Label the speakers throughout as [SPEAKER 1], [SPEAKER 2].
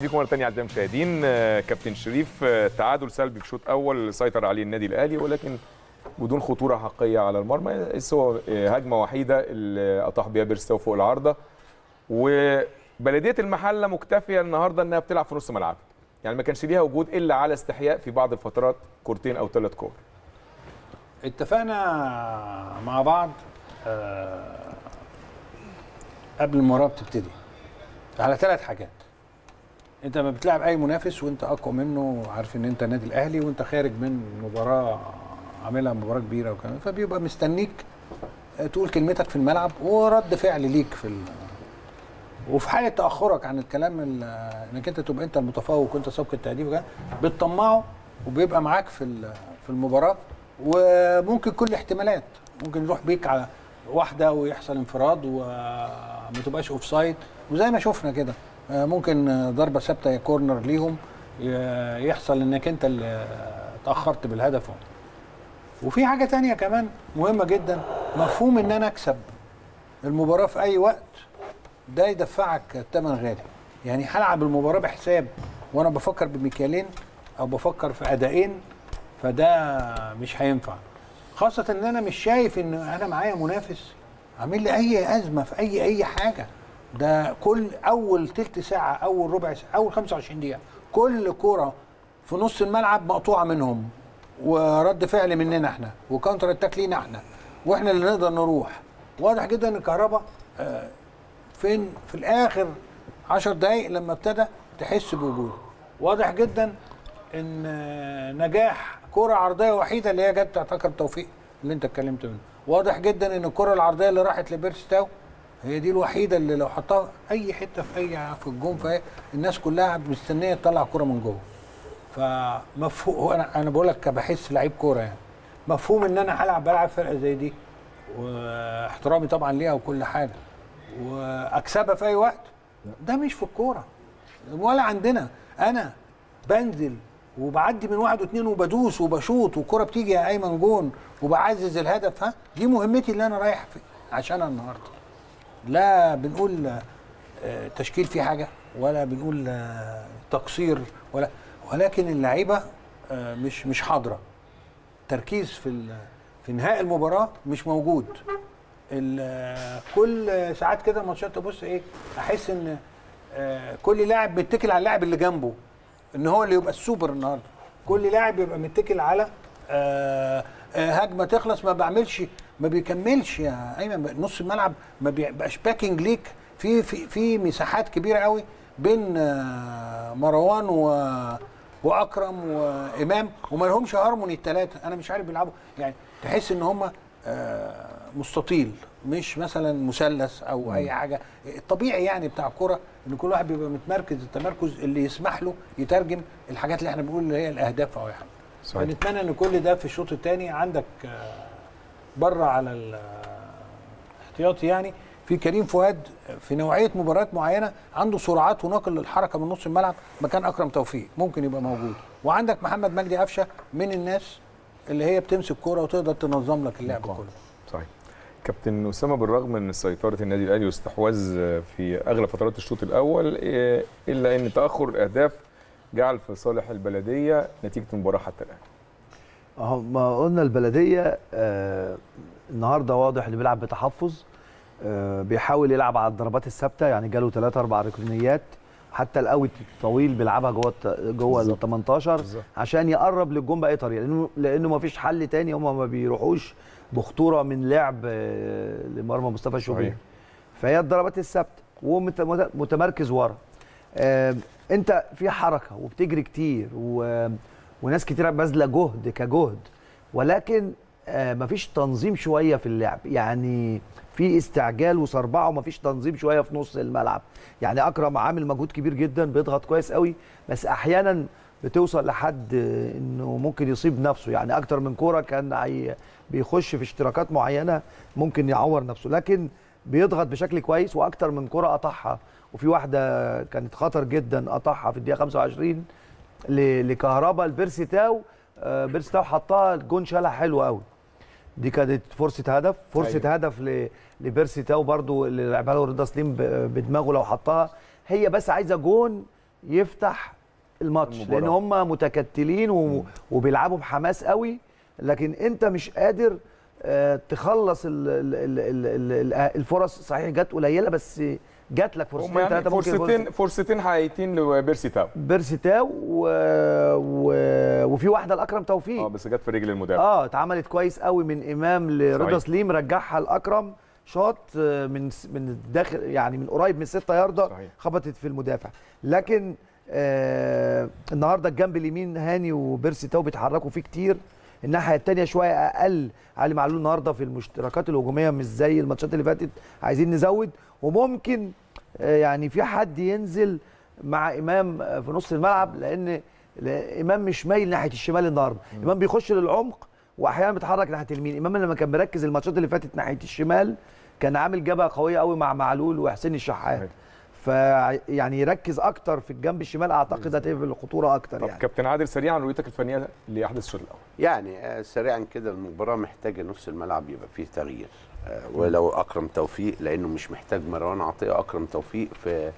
[SPEAKER 1] بيكم مره ثانيه اعزائي المشاهدين آه، كابتن شريف آه، تعادل سلبي في شوط اول سيطر عليه النادي الاهلي ولكن بدون خطوره حقيقيه على المرمى هو آه، هجمه وحيده اللي اطاح بيها بيرستو فوق العارضه وبلديه المحله مكتفيه النهارده انها بتلعب في نص ملعبها يعني ما كانش ليها وجود الا على استحياء في بعض الفترات كورتين او ثلاث كور
[SPEAKER 2] اتفقنا مع بعض آه، قبل المباراه بتبتدي على ثلاث حاجات انت لما بتلعب اي منافس وانت اقوى منه وعارف ان انت النادي الاهلي وانت خارج من مباراه عاملها مباراه كبيره وكمان فبيبقى مستنيك آه، تقول كلمتك في الملعب ورد فعل ليك في ال... وفي حاله تاخرك عن الكلام ال- انك انت تبقى انت المتفوق وانت سابق التهديف وكده بتطمعه وبيبقى معاك في ال- في المباراه وممكن كل احتمالات ممكن يروح بيك على واحده ويحصل انفراد وما تبقاش اوف سايد وزي ما شفنا كده آه، ممكن آه، ضربه ثابته كورنر ليهم ي- يحصل انك انت اللي اتاخرت بالهدف وفي حاجه تانية كمان مهمه جدا مفهوم ان انا اكسب المباراه في اي وقت ده يدفعك الثمن غالي يعني هلعب المباراه بحساب وانا بفكر بمكيالين او بفكر في ادائين فده مش هينفع خاصه ان انا مش شايف ان انا معايا منافس عامل لي اي ازمه في اي اي حاجه ده كل اول تلت ساعه اول ربع ساعه اول 25 دقيقه كل كره في نص الملعب مقطوعه منهم ورد فعل مننا احنا وكاونتر اتاك لينا احنا واحنا اللي نقدر نروح واضح جدا ان الكهرباء آه، فين في الاخر 10 دقايق لما ابتدى تحس بوجوده واضح جدا ان آه، نجاح كرة عرضية وحيدة اللي هي جت بتاعت اكرم توفيق اللي انت اتكلمت منه واضح جدا ان الكرة العرضية اللي راحت لبيرستاو هي دي الوحيدة اللي لو حطها اي حتة في اي في الجون فهي الناس كلها مستنية تطلع كرة من جوه فمفهوم هو انا انا بقول لك بحس لعيب كوره يعني مفهوم ان انا هلعب بلعب فرقه زي دي واحترامي طبعا ليها وكل حاجه واكسبها في اي وقت ده مش في الكوره ولا عندنا انا بنزل وبعدي من واحد واثنين وبدوس وبشوط والكره بتيجي يا ايمن جون وبعزز الهدف ها دي مهمتي اللي انا رايح في عشانها النهارده لا بنقول آه، تشكيل فيه حاجه ولا بنقول آه، تقصير ولا ولكن اللعيبه آه، مش مش حاضره تركيز في ال- في انهاء المباراه مش موجود ال- كل ساعات كده ماتشات تبص ايه احس ان آه، كل لاعب متكل على اللاعب اللي جنبه ان هو اللي يبقى السوبر النهارده كل لاعب يبقى متكل على آه، آه، هجمه تخلص ما بعملش ما بيكملش يا ايمن نص الملعب ما بيبقاش باكينج ليك في في في مساحات كبيره قوي بين آه، مروان و واكرم وامام وما لهمش هارموني الثلاثه انا مش عارف بيلعبوا يعني تحس ان هم مستطيل مش مثلا مثلث او اي حاجه الطبيعي يعني بتاع الكوره ان كل واحد بيبقى متمركز التمركز اللي يسمح له يترجم الحاجات اللي احنا بنقول اللي هي الاهداف او اي حاجه
[SPEAKER 1] صحيح.
[SPEAKER 2] فنتمنى ان كل ده في الشوط الثاني عندك آه، بره على الاحتياطي يعني في كريم فؤاد في نوعيه مباريات معينه عنده سرعات ونقل للحركه من نص الملعب مكان اكرم توفيق ممكن يبقى موجود وعندك محمد مجدي قفشه من الناس اللي هي بتمسك كوره وتقدر تنظم لك اللعب كله
[SPEAKER 1] صحيح كابتن اسامه بالرغم من سيطره النادي الاهلي واستحواذ في اغلب فترات الشوط الاول إيه، الا ان تاخر الاهداف جعل في صالح البلديه نتيجه المباراه حتى الان
[SPEAKER 3] اهو ما قلنا البلديه آه النهارده واضح اللي بيلعب بتحفظ آه بيحاول يلعب على الضربات الثابته يعني جاله 3 4 ركنيات حتى القوي الطويل بيلعبها جوه الت- جوه ال
[SPEAKER 1] بالظبط.
[SPEAKER 3] 18
[SPEAKER 1] بالظبط.
[SPEAKER 3] عشان يقرب للجون باي طريقه لانه لانه ما فيش حل تاني هم ما بيروحوش بخطوره من لعب آه، لمرمى مصطفى شوبير
[SPEAKER 1] صحيح.
[SPEAKER 3] فهي الضربات الثابته ومتمركز ورا آه، انت في حركه وبتجري كتير و... وناس كتير باذله جهد كجهد ولكن آه، مفيش تنظيم شويه في اللعب يعني في استعجال وصربعه ومفيش تنظيم شويه في نص الملعب يعني اكرم عامل مجهود كبير جدا بيضغط كويس قوي بس احيانا بتوصل لحد آه، انه ممكن يصيب نفسه يعني اكتر من كوره كان عي- بيخش في اشتراكات معينه ممكن يعور نفسه لكن بيضغط بشكل كويس واكتر من كره قطعها وفي واحده كانت خطر جدا قطعها في الدقيقه 25 ل- لكهربا البيرسي تاو آه، بيرسي تاو حطها الجون شالها حلو قوي دي كانت فرصه هدف فرصه
[SPEAKER 1] أيوة.
[SPEAKER 3] أيوة. هدف ل- لبيرسي تاو برضو اللي لعبها له رضا سليم ب- بدماغه لو حطها هي بس عايزه جون يفتح الماتش
[SPEAKER 1] المباراة.
[SPEAKER 3] لان هم متكتلين و... وبيلعبوا بحماس قوي لكن انت مش قادر آه، تخلص ال... ال... ال... ال... ال... الفرص صحيح جت قليله بس جات لك فرصتين
[SPEAKER 1] هم يعني
[SPEAKER 3] ثلاثه ممكن
[SPEAKER 1] فرصتين فرصتين حقيقيتين لبيرسي تاو
[SPEAKER 3] بيرسي تاو و... و... وفي واحده لاكرم توفيق
[SPEAKER 1] اه بس جت في رجل المدافع
[SPEAKER 3] اه اتعملت كويس قوي من امام لرضا
[SPEAKER 1] صحيح.
[SPEAKER 3] سليم رجعها لاكرم شاط آه، من من الداخل يعني من قريب من 6 ياردة
[SPEAKER 1] صحيح.
[SPEAKER 3] خبطت في المدافع لكن آه النهارده الجنب اليمين هاني وبيرسي تاو بيتحركوا فيه كتير الناحيه الثانيه شويه اقل علي معلول النهارده في المشتركات الهجوميه مش زي الماتشات اللي فاتت عايزين نزود وممكن آه يعني في حد ينزل مع امام آه، في نص الملعب لان لأن امام مش مايل ناحيه الشمال النهارده امام بيخش للعمق واحيانا بيتحرك ناحيه اليمين امام لما كان مركز الماتشات اللي فاتت ناحيه الشمال كان عامل جبهه قويه قوي مع معلول وحسين الشحات
[SPEAKER 1] صحيح.
[SPEAKER 3] فيعني يركز اكتر في الجنب الشمال اعتقد هتبقى الخطوره اكتر
[SPEAKER 1] طب
[SPEAKER 3] يعني
[SPEAKER 1] كابتن عادل سريعا رؤيتك الفنيه لاحداث الشوط الاول
[SPEAKER 4] يعني آه، سريعا كده المباراه محتاجه نص الملعب يبقى فيه تغيير آه، ولو اكرم توفيق لانه مش محتاج مروان عطيه اكرم توفيق في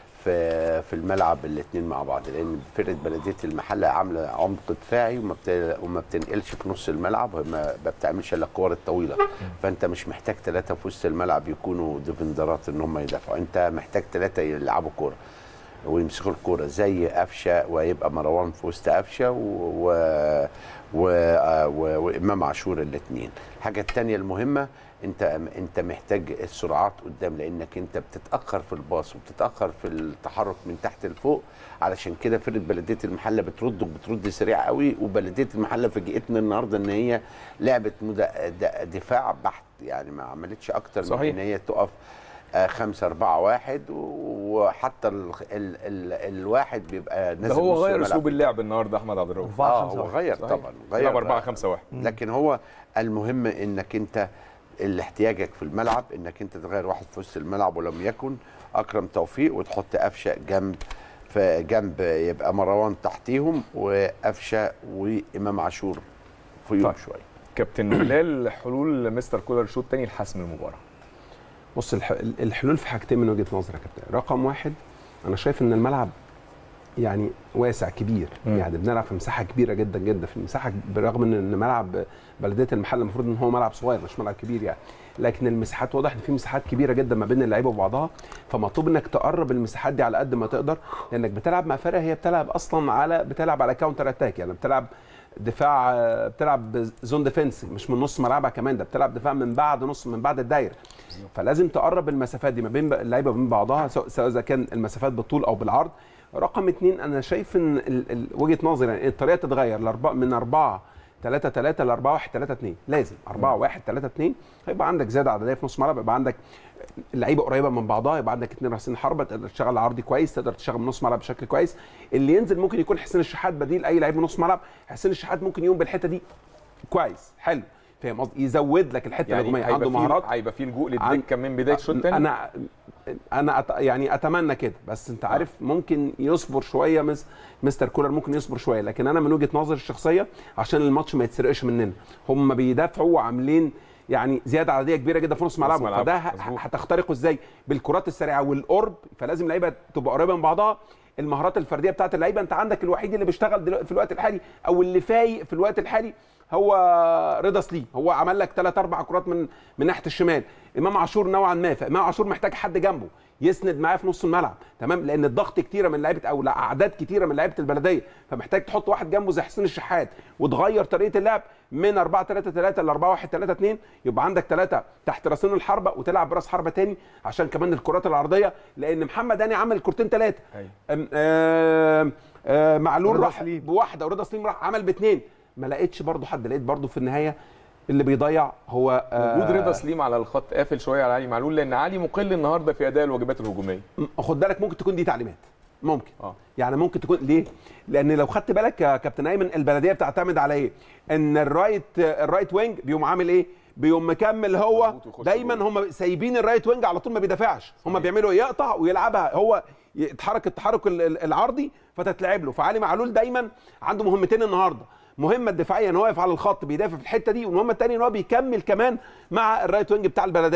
[SPEAKER 4] في في الملعب الاثنين مع بعض لان فرقه بلديه المحله عامله عمق دفاعي وما بت- وما بتنقلش في نص الملعب وما ما بتعملش الا الكور الطويله فانت مش محتاج ثلاثه في وسط الملعب يكونوا ديفندرات ان هم يدافعوا انت محتاج ثلاثه يلعبوا كوره ويمسكوا الكوره زي قفشه ويبقى مروان في وسط قفشه و... و... و... آه، و... وامام عاشور الاثنين الحاجه الثانيه المهمه انت انت محتاج السرعات قدام لانك انت بتتاخر في الباص وبتتاخر في التحرك من تحت لفوق علشان كده فرقه بلديه المحله بترد وبترد سريع قوي وبلديه المحله فاجئتنا النهارده ان هي لعبه مد... د- دفاع بحت يعني ما عملتش اكتر
[SPEAKER 1] صحيح.
[SPEAKER 4] من ان هي تقف آه، خمسة أربعة واحد وحتى ال ال ال الواحد بيبقى نازل
[SPEAKER 1] ده هو
[SPEAKER 4] نص
[SPEAKER 1] غير
[SPEAKER 4] الملعب.
[SPEAKER 1] اسلوب اللعب النهارده احمد عبد الرؤوف
[SPEAKER 3] أربعة
[SPEAKER 4] اه
[SPEAKER 3] خمسة
[SPEAKER 4] هو
[SPEAKER 3] واحد.
[SPEAKER 4] غير
[SPEAKER 1] صحيح.
[SPEAKER 4] طبعا غير
[SPEAKER 1] لعب 4 5 1
[SPEAKER 4] لكن هو المهم انك انت اللي احتياجك في الملعب انك انت تغير واحد في وسط الملعب ولم يكن اكرم توفيق وتحط قفشه جنب في جنب يبقى مروان تحتيهم وقفشه وامام عاشور فيهم
[SPEAKER 1] طيب.
[SPEAKER 4] شويه
[SPEAKER 1] كابتن بلال حلول مستر كولر شوط تاني لحسم المباراه
[SPEAKER 5] بص الح- الحلول في حاجتين من وجهه نظري يا كابتن رقم واحد انا شايف ان الملعب يعني واسع كبير
[SPEAKER 1] مم.
[SPEAKER 5] يعني بنلعب في مساحه كبيره جدا جدا في المساحه برغم ان إن ملعب بلديه المحل المفروض ان هو ملعب صغير مش ملعب كبير يعني لكن المساحات واضح ان في مساحات كبيره جدا ما بين اللعيبه وبعضها فمطلوب انك تقرب المساحات دي على قد ما تقدر لانك بتلعب مع فرقه هي بتلعب اصلا على بتلعب على كاونتر اتاك يعني بتلعب دفاع آه، بتلعب زون ديفنس مش من نص ملعبها كمان ده بتلعب دفاع من بعد نص من بعد الدايره فلازم تقرب المسافات دي ما بين اللعيبه وبين بعضها سواء سواء اذا كان المسافات بالطول او بالعرض رقم اتنين انا شايف ان ال- ال- وجهه نظري يعني الطريقه تتغير لأربعة من 4 3 3 ل 4 1 3 2 لازم 4 1 3 2 هيبقى عندك زياده عدديه في نص ملعب يبقى عندك اللعيبه قريبه من بعضها يبقى عندك اثنين راسين حربه تقدر تشتغل عرضي كويس تقدر تشتغل من نص ملعب بشكل كويس اللي ينزل ممكن يكون حسين الشحات بديل اي لعيب من نص ملعب حسين الشحات ممكن يقوم بالحته دي كويس حلو فاهم قصدي يزود لك الحته
[SPEAKER 1] يعني
[SPEAKER 5] الهجوميه عنده
[SPEAKER 1] هيبقى
[SPEAKER 5] مهارات
[SPEAKER 1] في هيبقى في لجوء
[SPEAKER 5] عن-
[SPEAKER 1] للدكه من بدايه الشوط الثاني
[SPEAKER 5] انا انا أت... يعني اتمنى كده بس انت عارف ممكن يصبر شويه مس... مستر كولر ممكن يصبر شويه لكن انا من وجهه نظري الشخصيه عشان الماتش ما يتسرقش مننا هم بيدافعوا وعاملين يعني زياده عدديه كبيره جدا في نص ملعبهم
[SPEAKER 1] ملعب،
[SPEAKER 5] فده ه-
[SPEAKER 1] مظبوط.
[SPEAKER 5] هتخترقه ازاي بالكرات السريعه والقرب فلازم اللعيبه تبقى قريبه من بعضها المهارات الفرديه بتاعت اللعيبه انت عندك الوحيد اللي بيشتغل دلوقتي في الوقت الحالي او اللي فايق في الوقت الحالي هو رضا سليم هو عمل لك ثلاث اربع كرات من من ناحيه الشمال امام عاشور نوعا ما فامام عاشور محتاج حد جنبه يسند معاه في نص الملعب تمام لان الضغط كتيره من لعيبه او لا، اعداد كتيره من لعيبه البلديه فمحتاج تحط واحد جنبه زي حسين الشحات وتغير طريقه اللعب من 4 3 3 ل 4 1 3 2 يبقى عندك ثلاثه تحت راسين الحربه وتلعب براس حربه تاني عشان كمان الكرات العرضيه لان محمد هاني عمل كورتين ثلاثه
[SPEAKER 1] أيوة.
[SPEAKER 5] معلول
[SPEAKER 3] رضا
[SPEAKER 5] راح
[SPEAKER 3] سليم.
[SPEAKER 5] بواحده ورضا سليم راح عمل باثنين ما لقيتش برضو حد لقيت برضو في النهايه اللي بيضيع هو آه،
[SPEAKER 1] وجود رضا سليم على الخط قافل شويه على علي معلول لان علي مقل النهارده في اداء الواجبات الهجوميه
[SPEAKER 5] خد بالك ممكن تكون دي تعليمات ممكن
[SPEAKER 1] اه
[SPEAKER 5] يعني ممكن تكون ليه؟ لان لو خدت بالك يا كابتن ايمن البلديه بتعتمد على ايه؟ ان الرايت الرايت وينج بيقوم عامل ايه؟ بيقوم مكمل هو
[SPEAKER 1] مظبوط ويخش
[SPEAKER 5] دايما
[SPEAKER 1] جوه.
[SPEAKER 5] هم سايبين الرايت وينج على طول ما بيدافعش هم بيعملوا إيه؟ يقطع ويلعبها هو يتحرك التحرك ال- ال- العرضي فتتلعب له فعلي معلول دايما عنده مهمتين النهارده مهمه الدفاعيه ان هو يقف على الخط بيدافع في الحته دي والمهمه الثانيه ان هو بيكمل كمان مع الرايت وينج بتاع البلديه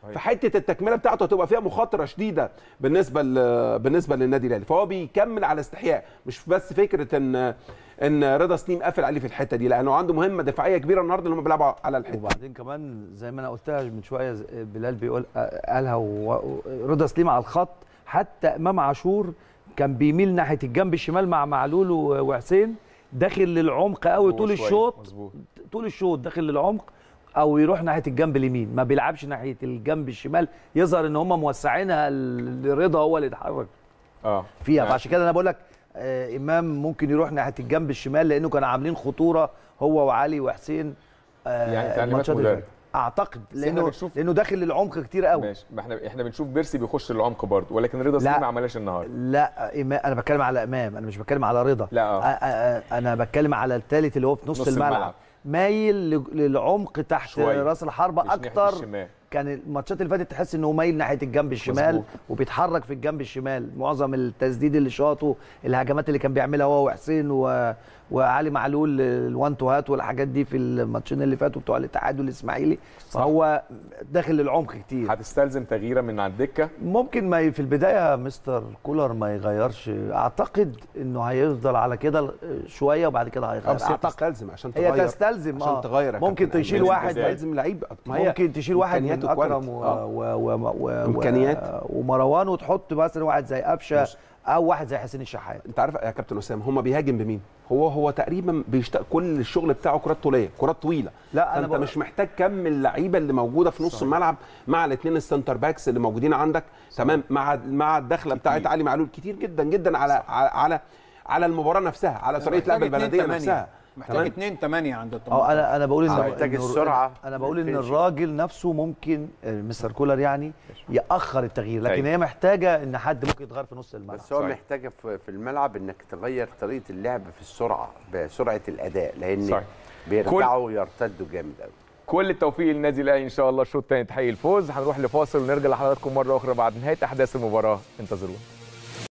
[SPEAKER 5] فحته التكمله بتاعته هتبقى فيها مخاطره شديده بالنسبه ل- بالنسبه للنادي الاهلي فهو بيكمل على استحياء مش بس فكره ان ان رضا سليم قافل عليه في الحته دي لانه عنده مهمه دفاعيه كبيره النهارده اللي هم بيلعبوا على الحته
[SPEAKER 3] وبعدين كمان زي ما انا قلتها من شويه ز- بلال بيقول قالها و- ورضا سليم على الخط حتى امام عاشور كان بيميل ناحيه الجنب الشمال مع معلول و- وحسين داخل للعمق قوي
[SPEAKER 1] هو
[SPEAKER 3] طول
[SPEAKER 1] شوية.
[SPEAKER 3] الشوط
[SPEAKER 1] مظبوط
[SPEAKER 3] طول الشوط داخل للعمق او يروح ناحيه الجنب اليمين ما بيلعبش ناحيه الجنب الشمال يظهر ان هم موسعينها ل- رضا هو اللي اتحرك
[SPEAKER 1] اه
[SPEAKER 3] فيها
[SPEAKER 1] يعني
[SPEAKER 3] فعشان كده انا بقول لك آه امام ممكن يروح ناحيه الجنب الشمال لانه كانوا عاملين خطوره هو وعلي وحسين آه
[SPEAKER 1] يعني تعليمات
[SPEAKER 3] الماتشات اللي
[SPEAKER 1] مدرب.
[SPEAKER 3] فاتت. اعتقد
[SPEAKER 1] بس إحنا
[SPEAKER 3] لانه
[SPEAKER 1] بنشوف-
[SPEAKER 3] لانه داخل للعمق كتير قوي
[SPEAKER 1] ماشي ما احنا احنا بنشوف بيرسي بيخش للعمق برضه ولكن رضا
[SPEAKER 3] لا.
[SPEAKER 1] سليم ما عملهاش النهارده
[SPEAKER 3] لا إمام انا بتكلم على امام انا مش بتكلم على رضا
[SPEAKER 1] لا، آه.
[SPEAKER 3] آه، آه، آه، انا بتكلم على الثالث اللي هو في نص,
[SPEAKER 1] نص
[SPEAKER 3] الملعب.
[SPEAKER 1] الملعب.
[SPEAKER 3] مايل ل- للعمق تحت
[SPEAKER 1] شوية.
[SPEAKER 3] راس الحربه
[SPEAKER 1] مش ناحية
[SPEAKER 3] اكتر
[SPEAKER 1] الشمال.
[SPEAKER 3] كان الماتشات اللي فاتت تحس انه مايل ناحيه الجنب الشمال
[SPEAKER 1] مظبوط.
[SPEAKER 3] وبيتحرك في الجنب الشمال معظم التسديد اللي شاطه الهجمات اللي كان بيعملها هو وحسين و... وعلي معلول الوان تو هات والحاجات دي في الماتشين اللي فاتوا بتوع الاتحاد والاسماعيلي فهو داخل للعمق كتير
[SPEAKER 1] هتستلزم تغييره من على الدكه
[SPEAKER 3] ممكن ما ي- في البدايه مستر كولر ما يغيرش اعتقد انه هيفضل على كده شويه وبعد كده هيغير
[SPEAKER 5] بس هي
[SPEAKER 3] اعتقد
[SPEAKER 5] تستلزم عشان
[SPEAKER 3] هي
[SPEAKER 5] تغير
[SPEAKER 3] تستلزم
[SPEAKER 5] عشان
[SPEAKER 3] اه
[SPEAKER 5] تغير يا
[SPEAKER 3] ممكن
[SPEAKER 5] كابتن
[SPEAKER 3] تشيل
[SPEAKER 5] أيمن.
[SPEAKER 3] واحد
[SPEAKER 5] تستلزم لعيب ما هي
[SPEAKER 3] ممكن تشيل واحد من
[SPEAKER 5] إمكانياته
[SPEAKER 3] اكرم
[SPEAKER 5] كواليتي.
[SPEAKER 3] و...
[SPEAKER 5] آه.
[SPEAKER 3] و... و... و...
[SPEAKER 5] إمكانيات.
[SPEAKER 3] ومروان وتحط مثلا واحد زي قفشه
[SPEAKER 5] ماشي.
[SPEAKER 3] او واحد زي حسين الشحات
[SPEAKER 5] انت عارف يا كابتن اسامه هم بيهاجم بمين هو هو تقريبا بيشتاق كل الشغل بتاعه كرات طوليه كرات طويله
[SPEAKER 3] لا، أنا
[SPEAKER 5] فانت
[SPEAKER 3] بقول-
[SPEAKER 5] مش محتاج كم اللعيبه اللي موجوده في نص الملعب مع الاثنين السنتر باكس اللي موجودين عندك تمام مع مع الدخله بتاعت علي معلول كتير جدا جدا على على على, على المباراه نفسها على طريقه لعب
[SPEAKER 2] محتاج اتنين
[SPEAKER 5] البلديه
[SPEAKER 2] تمانية.
[SPEAKER 5] نفسها
[SPEAKER 2] محتاج
[SPEAKER 5] تمام؟
[SPEAKER 2] اتنين تمانية عند
[SPEAKER 3] اه
[SPEAKER 2] الطماطم
[SPEAKER 3] انا انا بقول ان
[SPEAKER 4] محتاج
[SPEAKER 3] إنه-
[SPEAKER 4] السرعة
[SPEAKER 3] انا بقول ان
[SPEAKER 4] والفينشنج.
[SPEAKER 3] الراجل نفسه ممكن آه، مستر كولر يعني ياخر التغيير لكن
[SPEAKER 1] أيوة.
[SPEAKER 3] هي محتاجه ان حد ممكن يتغير في نص الملعب
[SPEAKER 4] بس هو
[SPEAKER 1] صحيح.
[SPEAKER 4] محتاجه في في الملعب انك تغير طريقه اللعب في السرعه بسرعه الاداء لان
[SPEAKER 1] صحيح.
[SPEAKER 4] بيرجعوا يرتدوا جامد قوي
[SPEAKER 1] كل التوفيق للنادي الاهلي ان شاء الله الشوط الثاني تحقيق الفوز هنروح لفاصل ونرجع لحضراتكم مره اخرى بعد نهايه احداث المباراه انتظرونا